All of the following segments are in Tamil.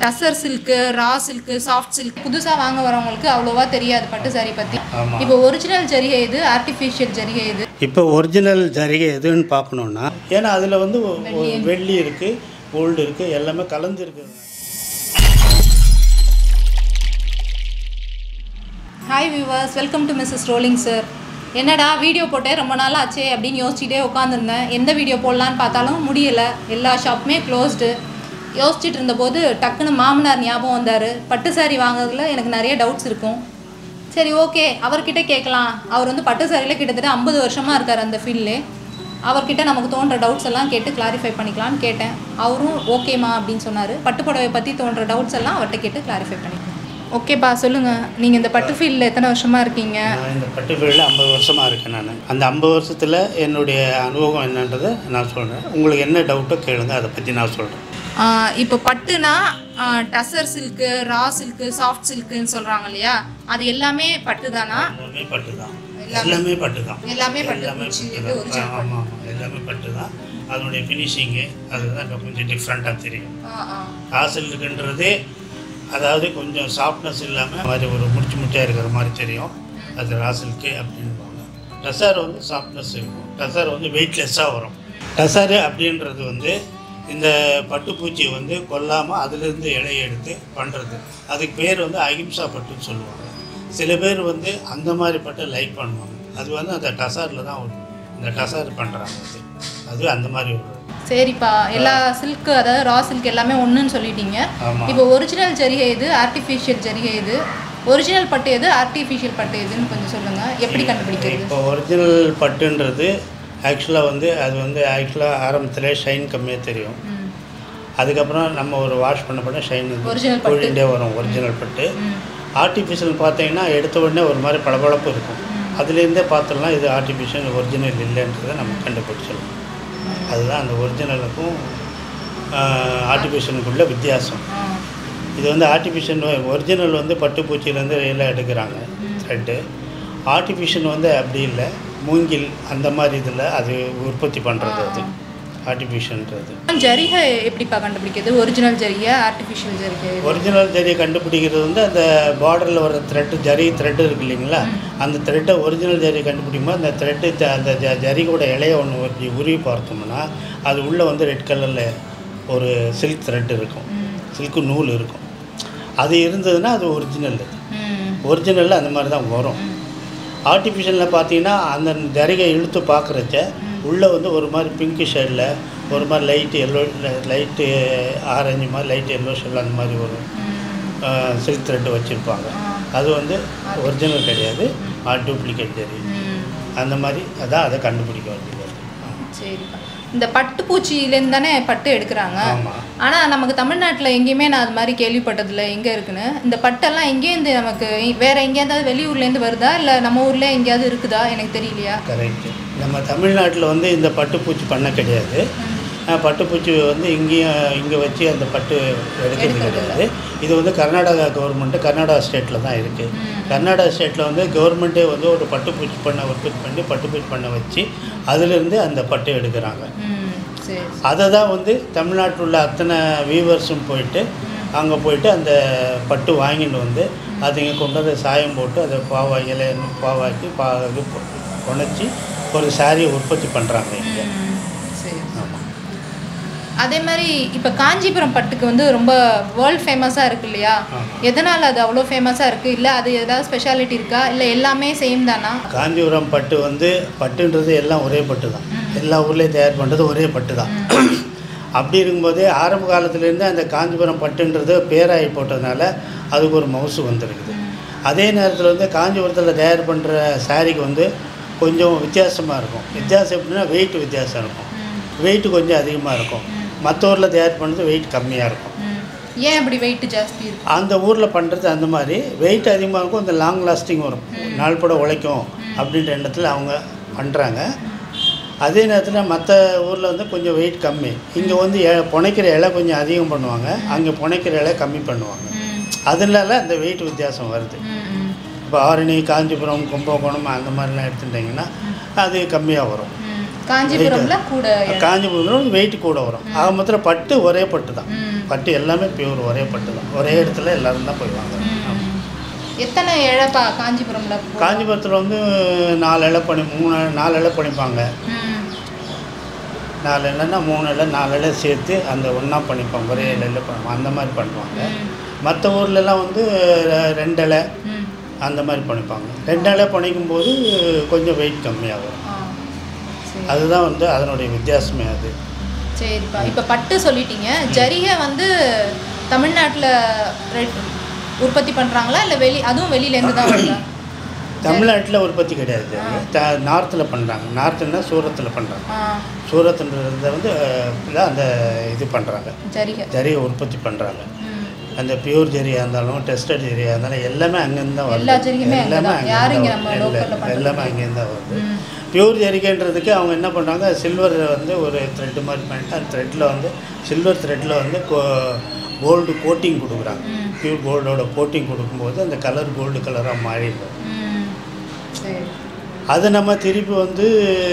Tussar silk raw silk soft silk புதுசாக வாங்க வரவங்களுக்கு அவ்வளோவா தெரியாது பட்டு சாரி பற்றி ஆமாம் இப்போ ஒரிஜினல் ஜரிகை இது ஆர்டிஃபிஷியல் ஜரிகை இது இப்போ ஒரிஜினல் ஜரிகை எதுன்னு பார்க்கணுன்னா ஏன்னா அதில் வந்து ஒ- ஒரு வெள்ளி இருக்குது கோல்டு இருக்குது எல்லாமே கலந்து இருக்குது hi viewers welcome to Mrs rolling sir என்னடா வீடியோ போட்டே ரொம்ப நாள் ஆச்சே அப்படின்னு யோசிச்சுட்டே உட்காந்துருந்தேன் எந்த வீடியோ போடலான்னு பார்த்தாலும் முடியலை எல்லா ஷாப்புமே க்ளோஸ்டு யோசிச்சுட்டு இருந்தபோது டக்குன்னு மாமனார் ஞாபகம் வந்தார் பட்டு சாரி வாங்குறதுல எனக்கு நிறைய டவுட்ஸ் இருக்கும் சரி ஓகே அவர்கிட்ட கேட்கலாம் அவர் வந்து பட்டு சாரியில் கிட்டத்தட்ட ஐம்பது வருஷமாக இருக்கார் அந்த ஃபீல்ட்லே அவர்கிட்ட நமக்கு தோன்ற டவுட்ஸ் எல்லாம் கேட்டு கிளாரிஃபை பண்ணிக்கலாம்னு கேட்டேன் அவரும் ஓகேம்மா அப்படின்னு சொன்னார் பட்டு புடவை பற்றி தோன்ற டவுட்ஸ் எல்லாம் அவர்கிட்ட கேட்டு கிளாரிஃபை பண்ணிக்கலாம் ஓகேப்பா சொல்லுங்கள் நீங்கள் இந்த பட்டு ஃபீல்டில் எத்தனை வருஷமாக இருக்கீங்க நான் இந்த பட்டு ஃபீல்டில் ஐம்பது வருஷமாக இருக்கேன் நான் அந்த ஐம்பது வருஷத்தில் என்னுடைய அனுபவம் என்னன்றதை நான் சொல்கிறேன் உங்களுக்கு என்ன டவுட்டோ கேளுங்க அதை பற்றி நான் சொல்கிறேன் ஆஹ் இப்போ பட்டுனா tussar silk raw silk soft சில்க்குன்னு சொல்கிறாங்க இல்லையா அது எல்லாமே பட்டு தானா எல்லாமே பட்டு தான் எல்லாமே பட்டு தான் எல்லாமே பட்டு எல்லாமே பூச்சி பட்டு இது தான் original ஆமாம் ஆமாம் எல்லாமே பட்டு தான் அதனுடைய ஃபினிஷிங்கு அதுதான் இப்போ கொஞ்சம் டிஃப்ரெண்ட்டாக தெரியும் ஆ ஆ காசல் இருக்குன்றதே அதாவது கொஞ்சம் சாஃப்ட்னஸ் இல்லாமல் மாதிரி ஒரு முடிச்சு முட்டையாக இருக்கிற மாதிரி தெரியும் அது ராசில்க்கு அப்படின்பாங்க டசார் வந்து சாஃப்ட்னஸ் இருக்கும் டசார் வந்து வெயிட்லெஸ்ஸாக வரும் டசாரு அப்படின்றது வந்து இந்த பட்டுப்பூச்சியை வந்து கொல்லாமல் அதிலிருந்து இலையை எடுத்து பண்ணுறது அதுக்கு பேர் வந்து அகிம்சா பட்டுன்னு சொல்லுவாங்க சில பேர் வந்து அந்த மாதிரி பட்டை லைக் பண்ணுவாங்க அது வந்து அந்த டசாரில் தான் வரும் இந்த டசார் பண்ணுறாங்க அது அது அந்த மாதிரி ஒரு சரிப்பா எல்லா சில்க்கு அதாவது ரா சில்க் எல்லாமே ஒன்றுன்னு சொல்லிட்டீங்க ஆமாம் இப்போ ஒரிஜினல் ஜரிகை இது ஆர்டிஃபிஷியல் ஜரிகை இது ஒரிஜினல் பட்டு எது ஆர்டிஃபிஷியல் பட்டு எதுன்னு கொஞ்சம் சொல்லுங்கள் எப்படி கண்டுபிடிக்கிறது இப்போ ஒரிஜினல் பட்டுன்றது ஆக்சுவலாக வந்து அது வந்து ஆக்சுவலாக ஆரம்பத்தில் ஷைன் கம்மியாக தெரியும் ம் அதுக்கப்புறம் நம்ம ஒரு வாஷ் பண்ண பண்ண ஷைன் Original பட்டு. கொழிண்டே வரும் ஒரிஜினல் பட்டு ம் ஆர்டிஃபிஷியல் பார்த்தீங்கன்னா எடுத்த உடனே ஒரு மாதிரி பளபளப்பு இருக்கும் அதுலேருந்தே பார்த்துடலாம் இது ஆர்டிஃபிஷியல் ஒரிஜினல் இல்லைன்றதை நம்ம கண்டுபிடிச்சிடலாம் அதுதான் அந்த ஒரிஜினலுக்கும் ஆர்டிஃபிஷியலுக்குள்ள வித்தியாசம் ஆ இது வந்து ஆர்டிஃபிஷியல் ஒரிஜினல் வந்து பட்டுப்பூச்சியிலேருந்து எல்லாம் எடுக்கிறாங்க த்ரெட்டு ஆர்டிஃபிஷியல் வந்து அப்படி இல்லை மூங்கில் அந்த மாதிரி இதில் அது உற்பத்தி பண்ணுறது அது ஆர்டிஃபிஷியல்ன்றது ஜரிகை எப்படிப்பா கண்டுபிடிக்கிறது ஒரிஜினல் ஜரிகை ஆர்டிஃபிஷியல் ஜரிகை ஒரிஜினல் ஜரியை கண்டுபிடிக்கிறது வந்து அந்த பார்டரில் வர த்ரெட்டு ஜரி த்ரெட்டு இருக்கு இல்லைங்களா அந்த த்ரெட்டை ஒரிஜினல் ஜரியை கண்டுபிடிக்கும்போது அந்த த்ரெட்டு அந்த ஜ ஜரிகோட இலையை ஒன்று உருவி உருவி பார்த்தோம்னா அது உள்ளே வந்து ரெட் கலரில் ஒரு சில்க் த்ரெட் இருக்கும் சில்க் நூல் இருக்கும் அது இருந்ததுன்னா அது ஒரிஜினல் ம் ஒரிஜினலில் அந்த மாதிரி தான் வரும் ஆர்டிஃபிஷியலில் பார்த்தீங்கன்னா அந்த ஜரிகை இழுத்து பார்க்குறச்ச உள்ளே வந்து ஒரு மாதிரி பிங்க் ஷேடில் ஒரு மாதிரி லைட்டு எல்லோ லைட்டு ஆரஞ்சு மாதிரி லைட் எல்லோ ஷேடில் அந்த மாதிரி ஒரு சில்க் த்ரெட்டு வச்சுருப்பாங்க அது வந்து ஒரிஜினல் கிடையாது டூப்ளிகேட் ஜரி ம் அந்த மாதிரி அதான் அதை கண்டுபிடிக்க வேண்டியது சரிப்பா இந்த பட்டு பூச்சியிலேருந்து தானே பட்டு எடுக்கிறாங்க ஆமாம் ஆனால் நமக்கு தமிழ்நாட்டில் எங்கேயுமே நான் அது மாதிரி கேள்விப்பட்டதில்ல எங்கே இருக்குன்னு இந்த பட்டெல்லாம் எங்கேருந்து நமக்கு வேற எங்கேயாவது வெளியூர்லேருந்து வருதா இல்லை நம்ம ஊர்ல எங்கேயாவது இருக்குதா எனக்கு தெரியலையா கரெக்டு நம்ம தமிழ்நாட்டில் வந்து இந்த பட்டுப்பூச்சி பண்ண கிடையாது அஹ் பட்டுப்பூச்சி வந்து இங்கேயும் இங்கே வச்சு அந்த பட்டு எடுக்கிறது கிடையாது இது வந்து கர்நாடகா கவர்மெண்ட்டு கர்நாடகா ஸ்டேட்டில் தான் இருக்குது கர்நாடகா ஸ்டேட்டில் வந்து கவர்மெண்ட்டே வந்து ஒரு பட்டுப்பூச்சி பண்ணை உற்பத்தி பண்ணி பட்டுப்பூச்சி பண்ணை வச்சு அதிலிருந்து அந்த பட்டு எடுக்கிறாங்க ம் சரி அதை தான் வந்து தமிழ்நாட்டில் உள்ள அத்தனை வீவர்ஸும் போயிட்டு அங்கே போயிட்டு அந்த பட்டு வாங்கிட்டு வந்து அதை இங்கே கொண்டு வந்து சாயம் போட்டு அதை பாவா இலை பாவாக்கி பா இது உணச்சி ஒரு சாரியை உற்பத்தி பண்ணுறாங்க இங்கே ம், சரி ஆமாம் அதே மாதிரி இப்போ காஞ்சிபுரம் பட்டுக்கு வந்து ரொம்ப வேர்ல்ட் ஃபேமஸாக இருக்கு இல்லையா ஆமா. எதனால் அது அவ்வளோ ஃபேமஸாக இருக்குது இல்லை அது ஏதாவது ஸ்பெஷாலிட்டி இருக்கா இல்லை எல்லாமே சேம் தானா காஞ்சிபுரம் பட்டு வந்து பட்டுன்றது எல்லாம் ஒரே பட்டு தான் எல்லா ஊர்லேயும் தயார் பண்ணுறது ஒரே பட்டு தான் அப்படி இருக்கும்போதே ஆரம்ப காலத்துலேருந்து அந்த காஞ்சிபுரம் பட்டுன்றது பேராகி போட்டதுனால அதுக்கு ஒரு மவுசு வந்திருக்குது அதே நேரத்தில் வந்து காஞ்சிபுரத்தில் தயார் பண்ணுற சாரீக்கு வந்து கொஞ்சம் வித்தியாசமாக இருக்கும் வித்தியாசம் எப்படின்னா வெயிட் வித்தியாசம் இருக்கும் வெயிட் கொஞ்சம் அதிகமாக இருக்கும் மற்ற ஊரில் தயார் பண்ணுறது வெயிட் கம்மியாக இருக்கும் ம். ஏன் அப்படி வெயிட் ஜாஸ்தி இருக்கு அந்த ஊரில் பண்ணுறது அந்த மாதிரி வெயிட் அதிகமாக இருக்கும் அந்த லாங் லாஸ்டிங் வரும் நாள்பட உழைக்கும் அப்படின்ற எண்ணத்தில் அவங்க பண்ணுறாங்க அதே நேரத்தில் மற்ற ஊரில் வந்து கொஞ்சம் வெயிட் கம்மி இங்கே வந்து எ- புனைக்கிற இலை கொஞ்சம் அதிகம் பண்ணுவாங்க அங்கே புனைக்கிற இலை கம்மி பண்ணுவாங்க ம் அதனால அந்த வெயிட் வித்தியாசம் வருது ம் ம் இப்போ ஆரணி காஞ்சிபுரம் கும்பகோணம் அந்த மாதிரிலாம் எடுத்துட்டிங்கன்னா அது கம்மியாக வரும் ம் காஞ்சிபுரம்ல கூட காஞ்சிபுரம் வெயிட் கூட வரும் ஆக மொத்தம் பட்டு ஒரே பட்டு தான் ம் பட்டு எல்லாமே பியூர் ஒரே பட்டு தான் ஒரே இடத்துல எல்லாரும் தான் போய் வாங்குறாங்க ம். எத்தனை இழப்பா காஞ்சிபுரம்ல போ- காஞ்சிபுரத்தில் வந்து நாலு இலை பண்ணி மூணு நாலு இலை பண்ணிப்பாங்க ம். நாலு இலைன்னா மூணு இலை நாலு இலை சேர்த்து அந்த ஒன்றா பண்ணிப்பாங்க ஒரே இலையில் பண்ணுவாங்க அந்த மாதிரி பண்ணுவாங்க ம். மற்ற ஊர்லலாம் வந்து ரெ- ரெண்டு இலை ம். அந்த மாதிரி பண்ணிப்பாங்க ரெண்டு இலை பண்ணிக்கும் போது கொஞ்சம் வெயிட் கம்மியாக வரும் ஆ. சரி. அதுதான் வந்து அதனுடைய வித்தியாசமே அது சரிப்பா இப்போ பட்டு சொல்லிட்டீங்க ஜரிகை வந்து தமிழ்நாட்டில் உற்பத்தி பண்ணுறாங்களா இல்லை வெளி அதுவும் வெளியிலேருந்து தான் வருதா தமிழ்நாட்டில் உற்பத்தி கிடையாது த நார்த்தில் பண்ணுறாங்க நார்த்துன்னா சூரத்தில் பண்ணுறாங்க ஆ சூரத்துன்றத வந்து அஹ், தான் அந்த இது பண்ணுறாங்க ஜரிகை ஜரியை உற்பத்தி பண்ணுறாங்க ம். அந்த பியூர் ஜெரியாக இருந்தாலும் டெஸ்டட் ஜெரியாக இருந்தாலும் எல்லாமே அங்கேருந்து தான் வருது எல்லா ஜரிகையுமே அங்கே எல்லாமே தான் யாரும் இங்கே அங்கேருந்து நம்ம தான் லோக்கலில் வருது. எல்லாமே பண்ணுறது அங்கேருந்து தான் வருது ம் பியூர் ஜெரிகைன்றதுக்கு அவங்க என்ன பண்ணுறாங்க சில்வர் வந்து ஒரு த்ரெட்டு மாதிரி பண்ணிட்டு அந்த த்ரெட்டில் வந்து சில்வர் த்ரெட்டில் வந்து கோல்டு கோட்டிங் கொடுக்குறாங்க ம். பியூர் கோல்டோட கோட்டிங் கொடுக்கும்போது அந்த கலர் கோல்டு கலராக மாறிடுது ம் சரி அதை நம்ம திருப்பி வந்து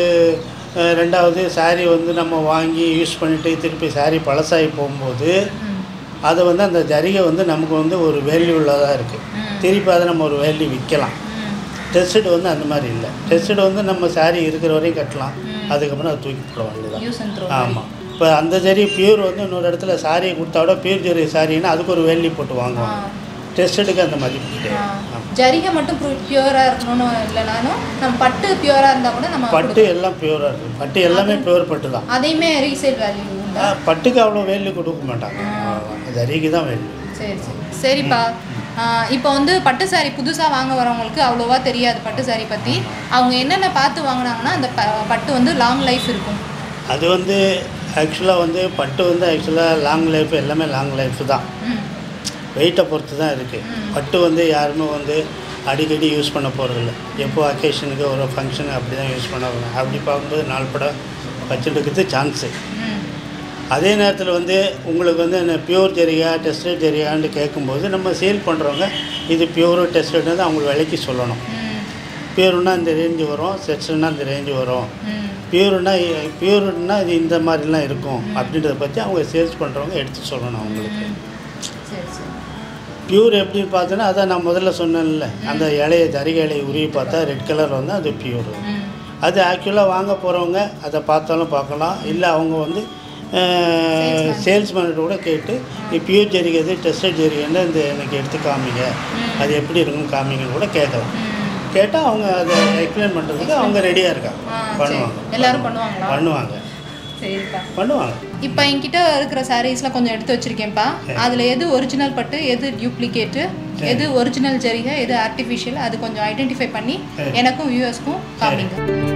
அஹ், ரெண்டாவது saree வந்து நம்ம வாங்கி யூஸ் பண்ணிட்டு திருப்பி saree பழசாகி போகும்போது ம் அதை வந்து அந்த ஜரிகை வந்து நமக்கு வந்து ஒரு வேல்யூ உள்ளதாக இருக்குது ம். திருப்பி அதை நம்ம ஒரு வேல்யூ விற்கலாம் ம் டெஸ்டட் வந்து அந்த மாதிரி இல்லை டெஸ்டட் வந்து நம்ம saree இருக்கிற வரையும் கட்டலாம் ம். அதுக்கப்புறம் அதை தூக்கி போட வேண்டியதான் யூஸ் அண்ட் த்ரோ ஆமாம் இப்போ அந்த ஜரி பியூர் வந்து இன்னொரு இடத்துல சாரியை கொடுத்தா விட பியூர் ஜரி சாரின்னா அதுக்கு ஒரு வேல்யூ போட்டு வாங்குவாங்க டெஸ்டடுக்கு அந்த மதிப்பு கிடையாது ஆமாம். ஜரிகை மட்டும் பியூராக இருக்கணும்னு இல்லைனாலும் நம்ம பட்டு பியூராக இருந்தால் கூட நம்ம பட்டு எல்லாம் பியூராக இருக்குது பட்டு எல்லாமே பியூர் பட்டு தான் அதையுமே ரீசேல் வேல்யூ உண்டா ஆ, பட்டுக்கு அவ்வளோ வேல்யூ கொடுக்க மாட்டாங்க ஜரிக்கு தான் வேல்யூ சரி சரி சரிப்பா இப்போ வந்து பட்டு சாரி புதுசாக வாங்க வரவங்களுக்கு அவ்வளோவா தெரியாது பட்டு சாரி பற்றி அவங்க என்னென்ன பார்த்து வாங்கினாங்கன்னா அந்த ப பட்டு வந்து லாங் லைஃப் இருக்கும் அது வந்து ஆக்சுவலாக வந்து பட்டு வந்து ஆக்சுவலாக லாங் லைஃப் எல்லாமே லாங் லைஃப் தான் ம் வெயிட்டை பொறுத்து தான் இருக்குது ம். பட்டு வந்து யாருமே வந்து அடிக்கடி யூஸ் பண்ண போகிறதில்ல எப்போ அக்கேஷனுக்கு ஒரு ஃபங்க்ஷனுக்கு அப்படி தான் யூஸ் பண்ணுவாங்க அப்படி பார்க்கும்போது நாலு படம் வச்சுட்டுக்கிறது சான்ஸு ம் அதே நேரத்தில் வந்து உங்களுக்கு வந்து என்ன பியூர் ஜெரியா டெஸ்டட் ஜெரியான்னு கேட்கும்போது நம்ம சேல் பண்ணுறவங்க இது பியூரோ டெஸ்டட்னு தான் அவங்களுக்கு விலைக்கு சொல்லணும் ம் பியூர்னா இந்த ரேஞ்சு வரும் செட்ஸ்னா இந்த ரேஞ்சு வரும் ம் பியூர்னா பியூர்னா இது இந்த மாதிரிலாம் இருக்கும் அப்படின்றத பற்றி அவங்க சேல்ஸ் பண்ணுறவங்க எடுத்து சொல்லணும் அவங்களுக்கு ம். சரி சரி பியூர் எப்படின்னு பார்த்தோன்னா அதான் நான் முதல்ல சொன்னேன்ல அந்த இலைய ஜரிகை இலையை உருவி பார்த்தா ரெட் கலர் வந்து அது பியூர் ம் அது ஆக்சுவலாக வாங்க போகிறவங்க அதை பார்த்தாலும் பார்க்கலாம் இல்லை அவங்க வந்து சேல்ஸ்மேன்கிட்ட கூட கேட்டு பியூர் ஜெரிகை எது டெஸ்டட் ஜெரிகைன்னு இந்த எனக்கு எடுத்து காமிங்க அது எப்படி இருக்குன்னு காமிங்கன்னு கூட கேட்கலாம் ம் கேட்டால் அவங்க அதை எக்ஸ்பிளைன் பண்ணுறதுக்கு அவங்க ரெடியாக இருக்காங்க ஆ, சரி. பண்ணுவாங்க எல்லாரும் பண்ணுவாங்களா பண்ணுவாங்க சரிப்பா பண்ணுவாங்க இப்போ என்கிட்ட இருக்கிற சாரீஸ்லாம் கொஞ்சம் எடுத்து வச்சிருக்கேன்ப்பா அதில் எது ஒரிஜினல் பட்டு எது டியூப்ளிகேட்டு எது ஒரிஜினல் ஜரிகை எது ஆர்டிஃபிஷியல் அது கொஞ்சம் ஐடென்டிஃபை பண்ணி சரி. எனக்கும் வியூவர்ஸ்க்கும் காமிங்க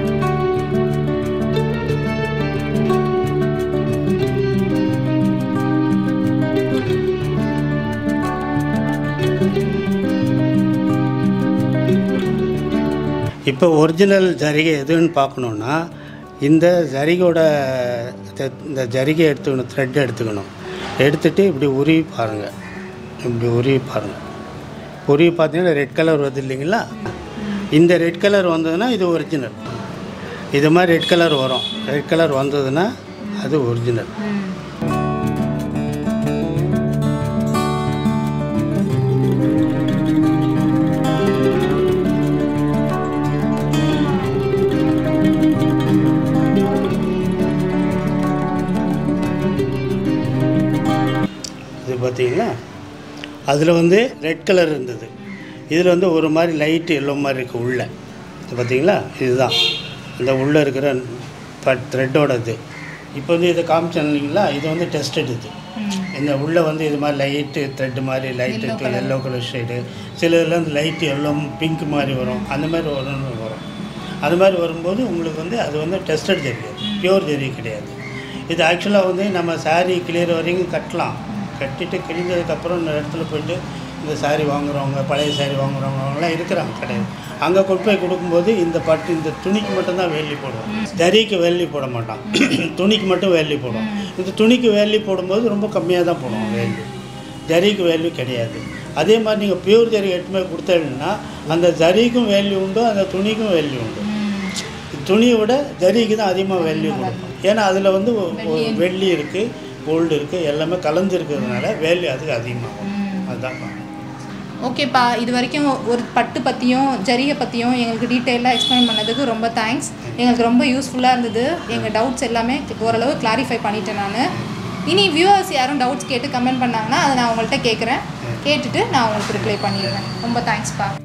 இப்போ ஒரிஜினல் ஜரிகை எதுன்னு பார்க்கணுன்னா இந்த ஜரிகையோட த- இந்த ஜரிகை எடுத்துக்கணும் த்ரெட் எடுத்துக்கணும் எடுத்துட்டு இப்படி உருவி பாருங்கள் இப்படி உருவி பாருங்கள் உருவி பார்த்தீங்கன்னா ரெட் கலர் வருது இல்லைங்களா இந்த ரெட் கலர் வந்ததுன்னா இது ஒரிஜினல் இது மாதிரி ரெட் கலர் வரும் ரெட் கலர் வந்ததுன்னா அது ஒரிஜினல் ம் இது பார்த்தீங்களா அதில் வந்து ரெட் கலர் இருந்தது இதில் வந்து ஒரு மாதிரி லைட் எல்லோ மாதிரி இருக்குது உள்ளே இது பார்த்தீங்களா இதுதான் இந்த உள்ளே இருக்கிற பட் த்ரெட்டோட இது இப்போ வந்து இதை காமிச்சேன் இல்லைங்களா இது வந்து டெஸ்டட் இது ம் இந்த உள்ளே வந்து இது மாதிரி லைட்டு த்ரெட் மாதிரி light Yellow colour. Yellow colour shade சில இதில் வந்து லைட்டு எல்லோ பிங்க் மாதிரி வரும் அந்த மாதிரி வரும் வரும் அது மாதிரி வரும்போது உங்களுக்கு வந்து அது வந்து டெஸ்டட் ஜெரி பியூர் ஜெரி கிடையாது இது ஆக்சுவலாக வந்து நம்ம saree கிளியர் வரைக்கும் கட்டலாம் கட்டிட்டு கிழிஞ்சதுக்கப்புறம் இந்த இடத்துல போயிட்டு இந்த saree வாங்குறவங்க பழைய saree வாங்குறவங்க அவங்களாம் இருக்கிறாங்க கிடையாது அங்கே கொண்டு போய் கொடுக்கும்போது இந்த பட்டு இந்த துணிக்கு மட்டும்தான் வேலி போடுவோம் ஜரிக்கு வேலி போட மாட்டான் துணிக்கு மட்டும் வேலி போடுவோம் இந்த துணிக்கு வேலி போடும்போது ரொம்ப கம்மியாக தான் போடுவோம் வேல்யூ ஜரிக்கு வேல்யூ கிடையாது அதே மாதிரி நீங்கள் பியூர் ஜரி எட்டுமே கொடுத்தீங்கன்னா அந்த ஜரிக்கும் வேல்யூ உண்டு அந்த துணிக்கும் வேல்யூ உண்டு துணியை விட ஜரிக்கு தான் அதிகமாக வேல்யூ கொடுக்கும் ஏன்னா அதில் வந்து ஒ- ஒ- வெள்ளி இருக்குது கோல்டு இருக்குது எல்லாமே கலந்து இருக்கிறதுனால வேல்யூ அதுக்கு அதிகமாகும் அதுதான் காரணம். ஓகேப்பா இது வரைக்கும் ஒரு பட்டு பற்றியும் ஜரிகை பற்றியும் எங்களுக்கு டீட்டெயிலாக எக்ஸ்பிளைன் பண்ணதுக்கு ரொம்ப தேங்க்ஸ் எங்களுக்கு ரொம்ப யூஸ்ஃபுல்லாக இருந்தது எங்கள் டவுட்ஸ் எல்லாமே ஓரளவு கிளாரிஃபை பண்ணிட்டேன் நான் இனி வியூவர்ஸ் யாரும் டவுட்ஸ் கேட்டு கமெண்ட் பண்ணாங்கன்னா அதை நான் உங்கள்கிட்ட கேட்குறேன் கேட்டுட்டு நான் உங்களுக்கு ரிப்ளை பண்ணிடுறேன் ரொம்ப தேங்க்ஸ்ப்பா